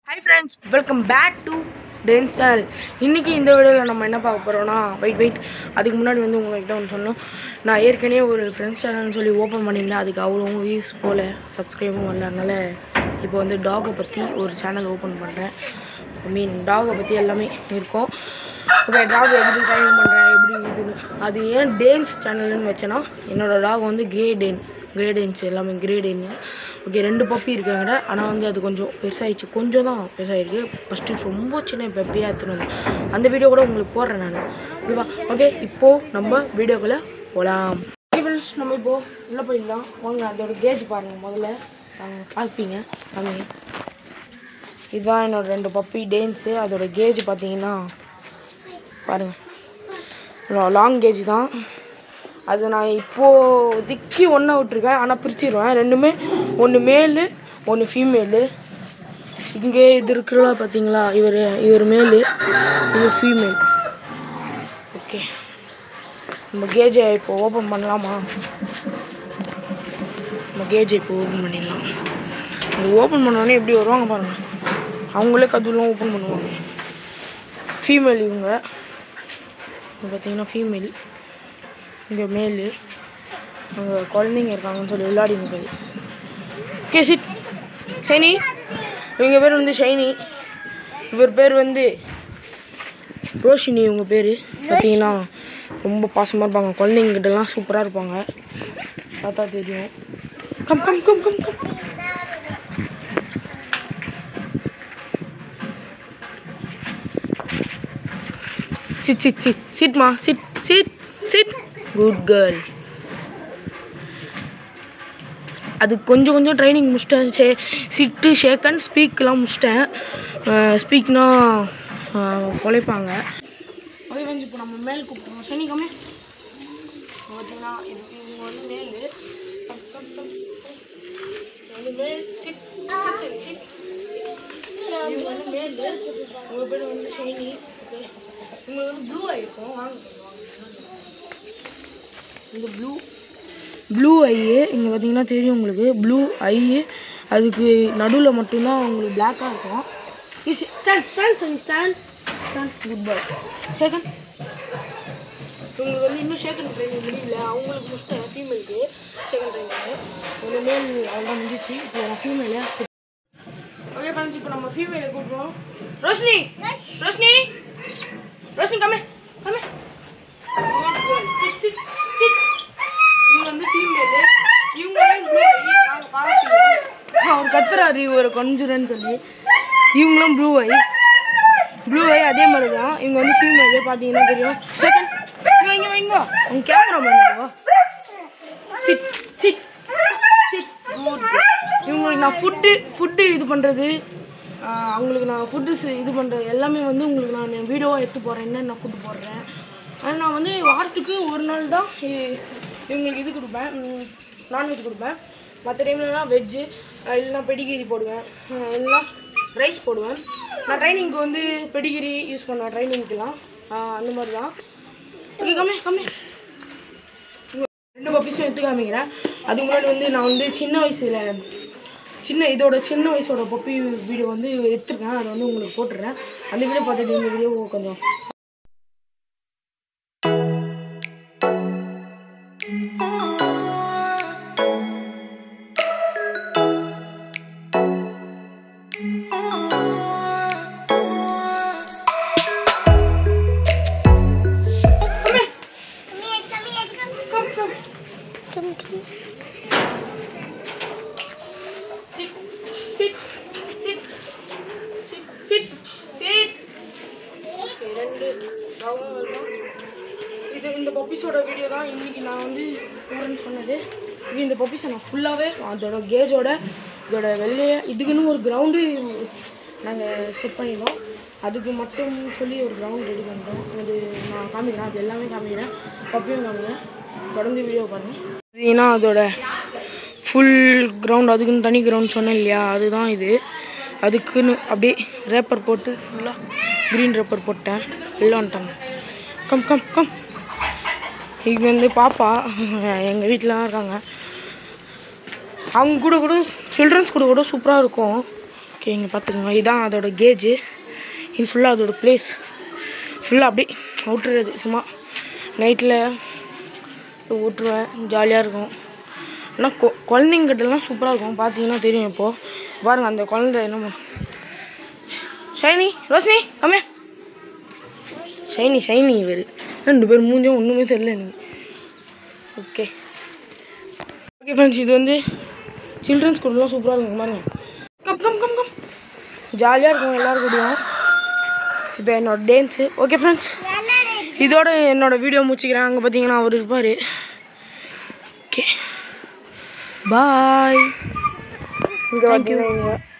Hi friends welcome back to டென்ஸ் channel இன்றைக்கி இந்த வீடியோவில் நம்ம என்ன பார்க்க போகிறோம்னா வெயிட் வெயிட் அதுக்கு முன்னாடி வந்து உங்கள்கிட்ட ஒன்று சொன்னோம் நான் ஏற்கனவே ஒரு ஃப்ரெண்ட்ஸ் சேனல்னு சொல்லி ஓப்பன் பண்ணியிருந்தேன் அதுக்கு அவ்வளோ வியூஸ் போல் சப்ஸ்கிரைபும் வரல அதனால் இப்போ வந்து டாகை பற்றி ஒரு சேனல் ஓப்பன் பண்ணுறேன் ஐ மீன் டாகை பற்றி எல்லாமே இருக்கும் ஓகே டாக் எப்படி ட்ரைனிங் பண்ணுறேன் எப்படி இதுன்னு அது ஏன் டேன்ஸ் சேனல்னு வச்சேன்னா என்னோடய டாக் வந்து கிரே டேன் கிரே டேன்ஸ் எல்லாமே கிரே டேன்னு ஓகே ரெண்டு பப்பி இருக்காங்க ஆனால் வந்து அது கொஞ்சம் பெருசாகிடுச்சு கொஞ்சம் தான் பெருசாகிருக்கு ஃபஸ்ட்டு ரொம்ப சின்ன பெப்பியாக எடுத்துன்னு வந்தேன் அந்த வீடியோ கூட உங்களுக்கு போடுறேன் நான் ஓகேவா ஓகே இப்போது நம்ம வீடியோக்குள்ளே போகலாம் ஃப்ரெண்ட்ஸ் நம்ம இப்போது உள்ளே போயிடலாம் வாங்க அதோட கேஜ் பாருங்கள் முதல்ல வாங்க பார்ப்பீங்க வாங்க இதுதான் என்னோட ரெண்டு பப்பி டேன்ஸு அதோட கேஜ் பார்த்தீங்கன்னா பாருங்கள் லாங் கேஜ் தான் அது நான் இப்போதைக்கு ஒன்றா விட்ருக்கேன் ஆனால் பிரிச்சிருவேன் ரெண்டுமே ஒன்று மேலு ஒன்று ஃபீமேலு இங்கே இது இருக்கிறதா பார்த்தீங்களா இவர் இவர் மேலு இது ஃபீமேல் ஓகே நம்ம கேஜை இப்போ ஓப்பன் பண்ணலாமா நம்ம கேஜை இப்போ ஓப்பன் பண்ணிடலாம் இது ஓப்பன் பண்ணோடனே எப்படி வருவாங்க பாருங்கள் அவங்களே கதவுலாம் ஓப்பன் பண்ணுவாங்க ஃபீமேல் இவங்க இது பார்த்தீங்கன்னா ஃபீமேல் இங்கே மேலு அங்கே குழந்தைங்க இருக்காங்கன்னு சொல்லி விளையாடிங்க போய் ஓகே சிட் ஷைனி இவங்க பேர் வந்து ஷைனி இவர் பேர் வந்து ரோஷினி இவங்க பேர் பார்த்தீங்கன்னா ரொம்ப பாசமாக இருப்பாங்க குழந்தைங்கிட்டலாம் சூப்பராக இருப்பாங்க பார்த்தா தெரியும் come come come come come sit sit sit சிட்மா sit sit sit good girl அது கொஞ்சம் கொஞ்சம் ட்ரைனிங் முடிச்சிட்டேன் ஷே சிட்டு ஷேக்கன் ஸ்பீக்லாம் முடிச்சிட்டேன் ஸ்பீக்னா பொழைப்பாங்க அதே வந்து இப்போ நம்ம மேல் கூப்பிடுவோம் சனி கம்மி பார்த்தீங்கன்னா இது இவங்க வந்து மேல் கம், கம், கம், கம். இது வந்து மேல் சிட் சிட் சரி, சிட் இவங்க வந்து மேல் உங்க பேர் வந்து ஷைனி ஓகே உங்களுக்கு வந்து ப்ளூ ஆகிருக்கும் வாங்க இந்த ப்ளூ ப்ளூ ஐயு இங்கே பார்த்தீங்கன்னா தெரியும் உங்களுக்கு ப்ளூ ஐயு அதுக்கு நடுவில் மட்டும்தான் உங்களுக்கு பிளாக்காக இருக்கும் ஸ்டாண்ட் ஸ்டாண்ட் சரி ஸ்டாண்ட் ஸ்டாண்ட் குட் பாய் சேகன் இவங்களுக்கு வந்து இன்னும் சேகன் ட்ரைனிங் முடியல அவங்களுக்கு முடிச்சிட்டேன் ஃபீமேலுக்கு சேகன் ட்ரைனிங் ஒரு மேல் அவ்வளோதான் முடிஞ்சிச்சு இப்போ நான் ஃபீமேலு ஓகே ஃப்ரெண்ட்ஸ் இப்போ நம்ம ஃபீமேலை கூப்பிடுவோம் Roshini Roshini Roshini come come sit sit sit இவங்க வந்து ஃபீமேலு இவங்க ப்ளூ ஐ நாங்கள் பார்ப்பீங்க அவர் கத்துறாரு இவர் கொஞ்சுறேன்னு சொல்லி இவங்களும் ப்ளூ ஐ ப்ளூ ஐ அதே மாதிரி தான் இவங்க வந்து ஃபீமேலு பார்த்தீங்கன்னா தெரியும் செகண்ட் இங்கே வைங்க வைங்க உங்க camera man sit sit sit இவங்களுக்கு நான் ஃபுட்டு ஃபுட்டு இது பண்ணுறது அவங்களுக்கு நான் ஃபுட்டு இது பண்ணுறது எல்லாமே வந்து உங்களுக்கு நான் வீடியோவாக எடுத்து போடுறேன் என்னென்ன ஃபுட்டு போடுறேன் ஆனால் நான் வந்து வாரத்துக்கு ஒரு நாள் தான் இ- இவங்களுக்கு இது கொடுப்பேன் நான்வெஜ் கொடுப்பேன் மற்ற டைம்லலாம் வெஜ்ஜு இல்லைனா பெடிகிரி போடுவேன் அஹ் இல்லைனா ரைஸ் போடுவேன் நான் ட்ரைனிங்க்கு வந்து பெடிகிரி யூஸ் பண்ணுவேன் ட்ரைனிங்க்கெலாம் அந்த மாதிரி தான் ஓகே கம்மி கம்மி ரெண்டு பப்பீஸும் எடுத்து காமிக்கிறேன் அதுக்கு முன்னாடி வந்து நான் வந்து சின்ன வயசில் சின்ன இதோட சின்ன வயசோட பப்பி வீடியோ வந்து எடுத்துருக்கேன் அதை வந்து உங்களுக்கு போட்டுடுறேன் அந்த வீடியோ பார்த்துட்டு இந்த வீடியோ கொஞ்சம் Sit, sit, sit, sit, sit, sit. Okay, ரெண்டு dog-உம் இருக்கும். இது இந்த பப்பீஸோட வீடியோ தான் இன்னைக்கு நான் வந்து போகிறேன்னு சொன்னது இது இந்த பப்பீஸை நான் ஃபுல்லாகவே அதோட கேஜோட இதோட வெள்ளைய இதுக்குன்னு ஒரு கிரவுண்டு நாங்கள் செட் பண்ணியிருந்தோம் அதுக்கு மட்டும் சொல்லி ஒரு கிரவுண்ட் ரெடி பண்ணிட்டோம் அது நான் காமிக்கிறேன் அது எல்லாமே காமிக்கிறேன் பப்பியும் காமிக்கிறேன் தொடர்ந்து வீடியோ பாருங்கள் இது ஏன்னா அதோட ஃபுல் கிரவுண்ட் அதுக்குன்னு தனி கிரவுண்ட் சொன்னேன் இல்லையா அதுதான் இது அதுக்குன்னு அப்படியே ரேப்பர் போட்டு ஃபுல்லாக க்ரீன் ரேப்பர் போட்டேன் வெளில வந்துட்டாங்க கம் கம் கம் இது வந்து பாப்பா எங்கள் வீட்டில் தான் இருக்காங்க அவங்க கூட கூட சில்ட்ரன்ஸ் கூட கூட சூப்பராக இருக்கும் ஓகே இங்கே பார்த்துக்கோங்க இதுதான் அதோட கேஜு இது ஃபுல்லாக அதோட ப்ளேஸ் ஃபுல்லாக அப்படியே விட்டுறது சும்மா நைட்டில் விட்ருவேன் ஜாலியாக இருக்கும் ஆனால் கொ குழந்தைங்கிட்டலாம் சூப்பராக இருக்கும் பார்த்தீங்கன்னா தெரியும் இப்போது பாருங்கள் அந்த குழந்தை என்ன பண்ண ஷைனி ரோஷினி கம்மியா ஷைனி ஷைனி இவர் ரெண்டு பேர் மூஞ்சும் ஒன்றுமே தெரியல எனக்கு ஓகே ஓகே ஃப்ரெண்ட்ஸ் இது வந்து சில்ட்ரன்ஸ் கூடலாம் சூப்பராக இருக்கும் பாருங்க கம் கம் கம் கம் ஜாலியாக இருக்கும் எல்லாரும் கூடயும் இப்போ என்னோட டான்ஸு ஓகே ஃப்ரெண்ட்ஸ் இதோட என்னோட வீடியோ முடிச்சுக்கிறேன் அங்கே பார்த்தீங்கன்னா அவர் இருப்பார் ஓகே பாய் இங்கே பார்த்தீங்கன்னா